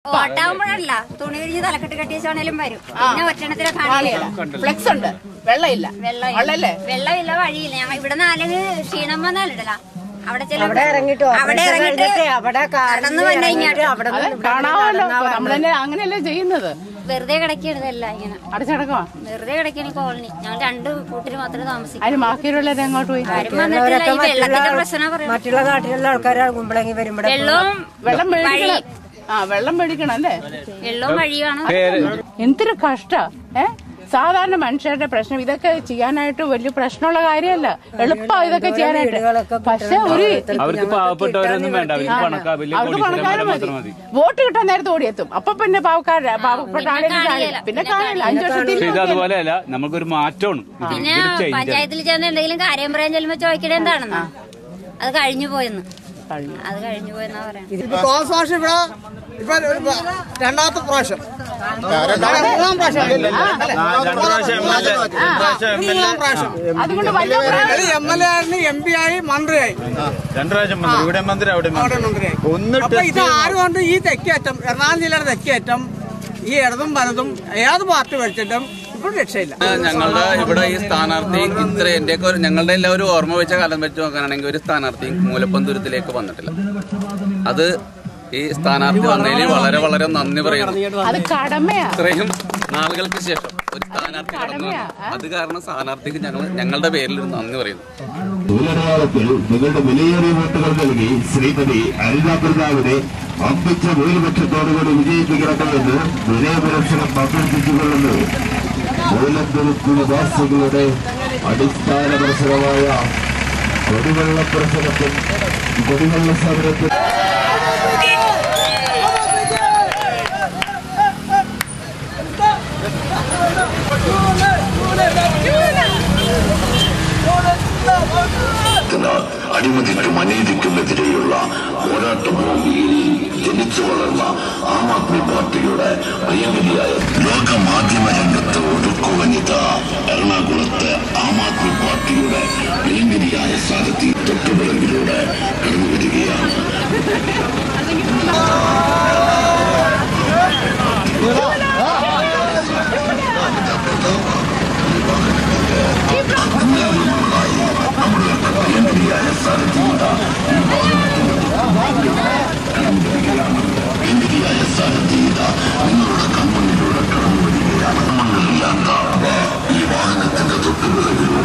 ഓട്ടാവുമ്പോഴല്ല തുണി കഴിഞ്ഞ് തലക്കെട്ട് കെട്ടിച്ചാണേലും വരും പിന്നെ ഒറ്റണത്തിനെ കാണില്ല ഫ്ലെക്സ് ഉണ്ട് വെള്ളമില്ല വെള്ളമില്ല വെള്ളല്ലേ വെള്ളമില്ല വഴിയില്ല ഞങ്ങൾ ഇവിടെ നാലങ്ങ് ക്ഷീണം വന്നാലിടല അവിടെ ചില അവിടെ ഇറങ്ങിട്ടോ അവിടെ ഇറങ്ങിട്ട് അവിടെ കടന്നു വന്നു കഴിഞ്ഞാൽ അവിടെ അത് കാണാമല്ലോ നമ്മൾ തന്നെ അങ്ങനെയല്ലേ ചെയ്യുന്നത് വെറുതെ കിടക്കണതല്ല ഇങ്ങനെ അടച്ചടക്കമാ വെറുതെ കിടക്കണ കോളനി ഞങ്ങൾ രണ്ട് കൂട്ടര് മാത്രമേ താമസിക്കും അതിന് ബാക്കിയുള്ളവരെ അങ്ങോട്ട് പോയി ആരും വന്നിട്ടില്ല ഈ വെള്ളത്തിന്റെ പ്രശ്നം പറയുന്നത് മറ്റുള്ള നാട്ടിലുള്ള ആൾക്കാരാണ് കുമ്പളങ്ങി വരുമ്പോ വെള്ളവും വെള്ളം മേടിക്കണം ആ വെള്ളം മേടിക്കണം അല്ലേ വെള്ളവും വഴിയാണ് എന്തൊരു കഷ്ട ഏ സാധാരണ മനുഷ്യരുടെ പ്രശ്നം ഇതൊക്കെ ചെയ്യാനായിട്ട് വലിയ പ്രശ്നമുള്ള കാര്യമല്ല എളുപ്പം ഇതൊക്കെ ചെയ്യാനായിട്ട് പക്ഷെ ഒരു അവർക്ക് പാവപ്പെട്ടവരൊന്നും വേണ്ട അവർക്ക് പണക്കാർ വലിയ അവർക്ക് പണക്കാരും കോടീശ്വരന്മാരെ മതി മാത്രം മതി വോട്ട് കിട്ടാൻ നേരത്തെ ഓടിയെത്തും അപ്പൊ പിന്നെ പാവക്കാരുടെ പാവപ്പെട്ട ആളുകൾ കാണില്ല പിന്നെ കാണില്ല അഞ്ചു വർഷത്തിൽ പക്ഷെ ഇത് അതുപോലെയല്ല നമുക്കൊരു മാറ്റമാണ് ഇത് പിന്നെ ഇതിൽ change ആണ്. പഞ്ചായത്തിൽ ചെന്ന് എന്തെങ്കിലും കാര്യം പറയാൻ ചെല്ലുമ്പോ ചോദിക്കണേ എന്താണെന്ന് അത് കഴിഞ്ഞു പോയെന്ന് അത് കഴിഞ്ഞു പോയെന്നാ പറയാം ഇപ്പൊ തോമസ് മാഷ് ഇവിടെ ഇപ്പൊ ഒരു പ- രണ്ടാമത്തെ പ്രാവശ്യം മൂന്നാം പ്രാവശ്യം മൂന്നാം പ്രാവശ്യം അതുകൊണ്ട് വലിയ പ്രായം- എം എൽ എ ആയിരുന്നു എം പി ആയി മന്ത്രിയായി രണ്ടു പ്രാവശ്യം മന്ത്രി ഇവിടെ മന്ത്രി അവിടെ അവിടെ മന്ത്രി മന്ത്രിയായി ഒന്ന് അപ്പൊ ഇത് ആരുകൊണ്ട് ഈ തെക്കേറ്റം എറണാകുളം ജില്ലയുടെ തെക്കേറ്റം ഈ ഇടതും വലതും ഏത് പാർട്ടി ഭരിച്ചിട്ടും ഇപ്പോഴും രക്ഷയില്ല ഞങ്ങളുടെ ഇവിടെ ഈ സ്ഥാനാർത്ഥി ഇത്ര എന്റെയൊക്കെ ഒരു- ഞങ്ങളുടെ എല്ലാവരും ഓർമ്മ വെച്ച കാലം വെച്ച് നോക്കുകയാണെങ്കിൽ ഒരു സ്ഥാനാർത്ഥി മൂലപ്പന്തുരത്തിലേക്ക് വന്നിട്ടില്ല അത് ഈ സ്ഥാനാർത്ഥി വന്നതിന് വളരെ വളരെ നന്ദി പറയുന്നു അത് കടമയാ ഇത്രയും നാളുകൾക്ക് ശേഷം ഒരു സ്ഥാനാർത്ഥി കടന്നു വന്നു. അത് കാരണം സ്ഥാനാർത്ഥിക്ക് ഞങ്ങൾ ഞങ്ങളുടെ പേരിൽ ഒരു നന്ദി പറയുന്നു തൊഴിലടയാളത്തിൽ നിങ്ങളുടെ വിലയേറിയ വോട്ടുകൾ നൽകി ശ്രീമതി അനിത പ്രതാപിനെ അമ്പിച്ച ഭൂരിപക്ഷത്തോടുകൂടി വിജയിപ്പിക്കണമെന്ന് വിനയപുരക്ഷണം അഭ്യർത്ഥിച്ചുകൊള്ളുന്നു മൂലംതുരുത്തി നിവാസികളുടെ അടിസ്ഥാന പ്രശ്നമായ കൊടിവെള്ള പ്രശ്നത്തിൽ കൊടിവെള്ള സമരത്തിൽ അഴിമതിക്കും അനീതിക്കുമെതിരെയുള്ള പോരാട്ട ഭൂമിയിൽ ജനിച്ചു വളർന്ന ആം ആദ്മി പാർട്ടിയുടെ പ്രിയങ്കരിയായ ലോക മാധ്യമ രംഗത്ത് ഒഴുക്കു വനിത എറണാകുളത്ത് ആം ആദ്മി പാർട്ടിയുടെ പ്രിയങ്കരിയായ സാരഥി തൊട്ടുവിളങ്ങിലൂടെ